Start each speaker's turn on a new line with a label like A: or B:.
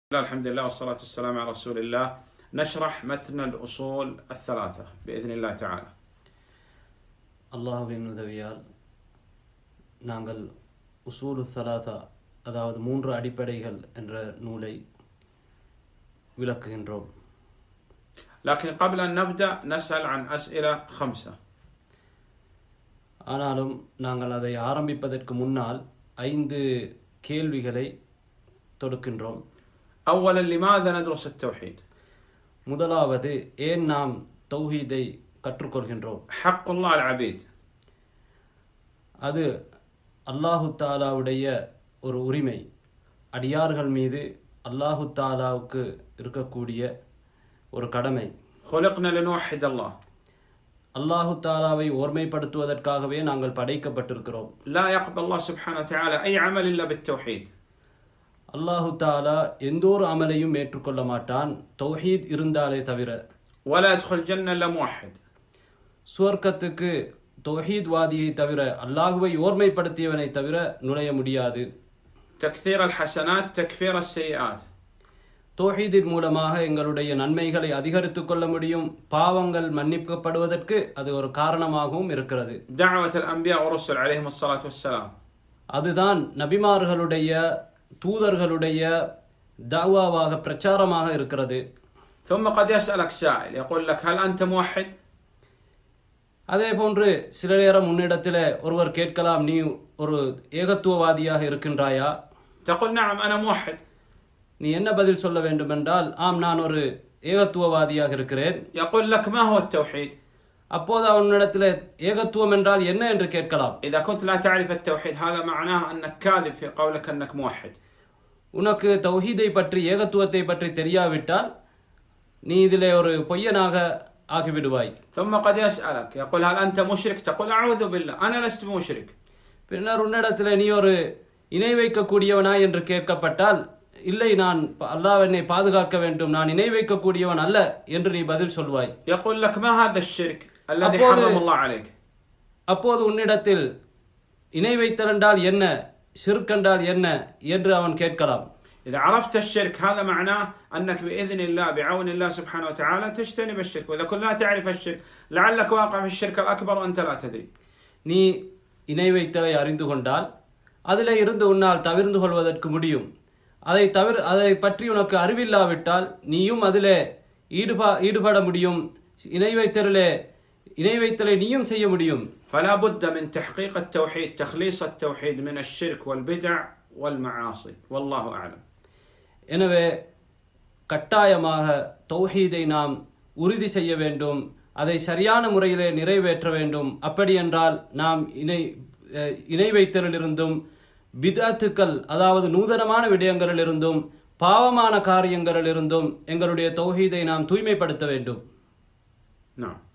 A: الله الحمد لله والصلاة والسلام على رسول الله نشرح متن الأصول الثلاثة بإذن الله تعالى
B: அல்லாஹ்வின் உதவியால் நாங்கள் உசூலு சலாசா அதாவது மூன்று அடிப்படைகள் என்ற நூலை விளக்குகின்றோம்
A: لكن قبل أن نبدأ نسأل عن أسئلة خمسة
B: ஆனாலும் நாங்கள் அதை ஆரம்பிப்பதற்கு முன்னால் ஐந்து கேள்விகளை தொடுக்கின்றோம்
A: أولا لماذا ندرس التوحيد
B: முதலாவது ஏன் நாம் தௌஹீதை கற்றுக்கொள்கின்றோம்
A: حق الله العبيد
B: அது அல்லாஹு தாலாவுடைய ஒரு உரிமை அடியார்கள் மீது அல்லாஹு தாலாவுக்கு இருக்கக்கூடிய ஒரு கடமை
A: خلقنا لنوحد الله
B: அல்லாஹு தாலாவை ஓர்மைப்படுத்துவதற்காகவே நாங்கள் படைக்கப்பட்டிருக்கிறோம்
A: لا يقبل الله سبحانه وتعالى أي عمل إلا بالتوحيد
B: அல்லாஹு தாலா எந்த ஒரு அமலையும் ஏற்றுக்கொள்ள மாட்டான் தௌஹீத் இருந்தாலே தவிர
A: ولا يدخل الجنة إلا موحد
B: சுவர்க்கத்துக்கு தௌஹீத் வாதியை தவிர அல்லாஹுவை ஓர்மைப்படுத்தியவனை தவிர நுழைய முடியாது
A: تكثير الحسنات تكفير السيئات
B: தௌஹீதின் மூலமாக எங்களுடைய நன்மைகளை அதிகரித்துக் கொள்ள முடியும் பாவங்கள் மன்னிக்கப்படுவதற்கு அது ஒரு காரணமாகவும் இருக்கிறது
A: دعوة الأنبياء والرسل عليهم الصلاة والسلام
B: அதுதான் நபிமார்களுடைய தூதர்களுடைய தாவாவாக பிரச்சாரமாக இருக்கிறது
A: ثم قد يسألك سائل يقول لك هل أنت موحد
B: அதே போன்று சில நேரம் உன்னிடத்தில் ஒருவர் கேட்கலாம் நீ ஒரு ஏகத்துவவாதியாக இருக்கின்றாயா
A: تقول نعم أنا موحد
B: நீ என்ன பதில் சொல்ல வேண்டுமென்றால் ஆம் நான் ஒரு ஏகத்துவவாதியாக இருக்கிறேன்
A: يقول لك ما هو التوحيد
B: அப்போது அவனிடத்தில் ஏகத்துவம் என்றால் என்ன என்று கேட்கலாம்
A: إذا كنت لا تعرف التوحيد هذا معناه أنك كاذب في قولك أنك موحد
B: உனக்கு தௌஹீதை பற்றி ஏகத்துவத்தை பற்றி தெரியாவிட்டால் நீ இதிலே ஒரு பொய்யனாக ஆகிவிடுவாய்
A: ثم قد يسألك يقول هل أنت مشرك تقول أعوذ بالله أنا لست مشرك
B: பின்னர் உன்னிடத்தில் நீ ஒரு இணை வைக்கக்கூடியவனா என்று கேட்கப்பட்டால் இல்லை நான் அல்லாஹ் என்னை பாதுகாக்க வேண்டும் நான் இணை வைக்கக்கூடியவன் அல்ல என்று நீ பதில் சொல்வாய்
A: يقول لك ما هذا الشرك الذي
B: أقول-
A: حرم الله عليك
B: அப்போது உன்னிடத்தில் இணை வைத்தல் என்றால் என்ன சிறுக்கென்றால் என்ன என்று அவன் கேட்கலாம்
A: إذا عرفت الشرك هذا معناه أنك بإذن الله بعون الله سبحانه وتعالى تجتنب الشرك وإذا كنت لا تعرف الشرك لعلك واقع في الشرك الأكبر وأنت لا تدري
B: நீ இணை வைத்தலை அறிந்து கொண்டால் அதில் இருந்து உன்னால் தவிர்ந்து கொள்வதற்கு முடியும் அதை தவிர அதை பற்றி உனக்கு அறிவில்லாவிட்டால் நீயும் அதிலே ஈடுபா ஈடுபட முடியும் இணை வைத்தலிலே இணை வைத்தலை நீயும் செய்ய முடியும்
A: فلا بد من تحقيق التوحيد تخليص التوحيد من الشرك والبدع والمعاصي والله أعلم
B: எனவே கட்டாயமாக தௌஹீதை நாம் உறுதி செய்ய வேண்டும் அதை சரியான முறையிலே நிறைவேற்ற வேண்டும் அப்படி என்றால் நாம் இணை அஹ், இணை வைத்தலிலிருந்தும் பிதாத்துக்கள் அதாவது நூதனமான விடயங்களிலிருந்தும் பாவமான காரியங்களிலிருந்தும் எங்களுடைய தௌஹீதை நாம் தூய்மைப்படுத்த வேண்டும்
A: نعم